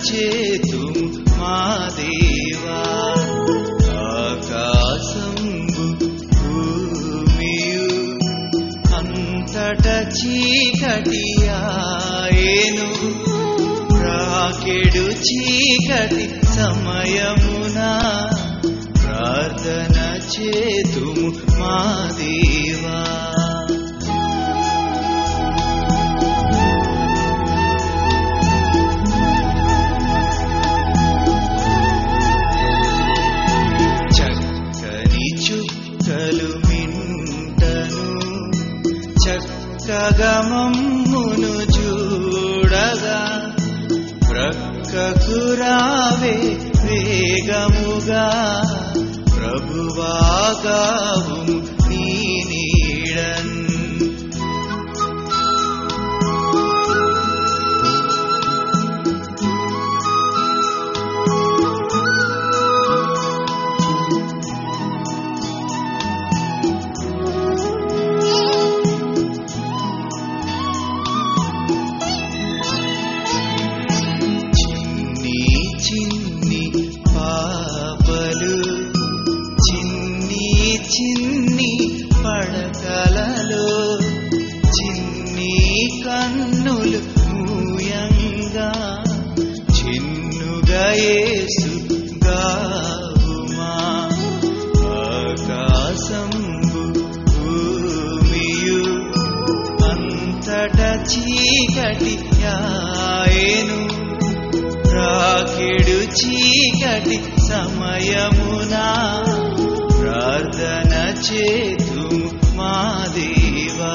చేతుము మా దేవా ఆకాశంబు భూమియు అంతట చీకటియాయేను రాకెడు చీకటి సమయమున ప్రార్థన చేతుము మా దేవా చక్కని చుక్కలు మింటను చక్కగా మమ్మును చూడగా ప్రక్కకు రావే వేగముగా ప్రభువాగావు నీ నీడన్ చిన్ని చిన్ని పాపలు చిన్ని చిన్ని పడకలలో చిన్ని కన్నులు మూయంగా చిన్నుగా యేసు గావుమా ఆకాశంబు భూమియు అంతట చీకటి యాయేను రాకెడు చీకటి సమయమున ప్రార్థన చేతు మా దేవా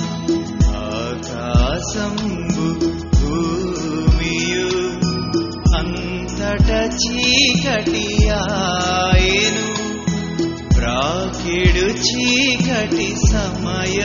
ఆకాశంబు భూమియు అంతట చీకటి ఆయను రాకెడు చీకటి సమయ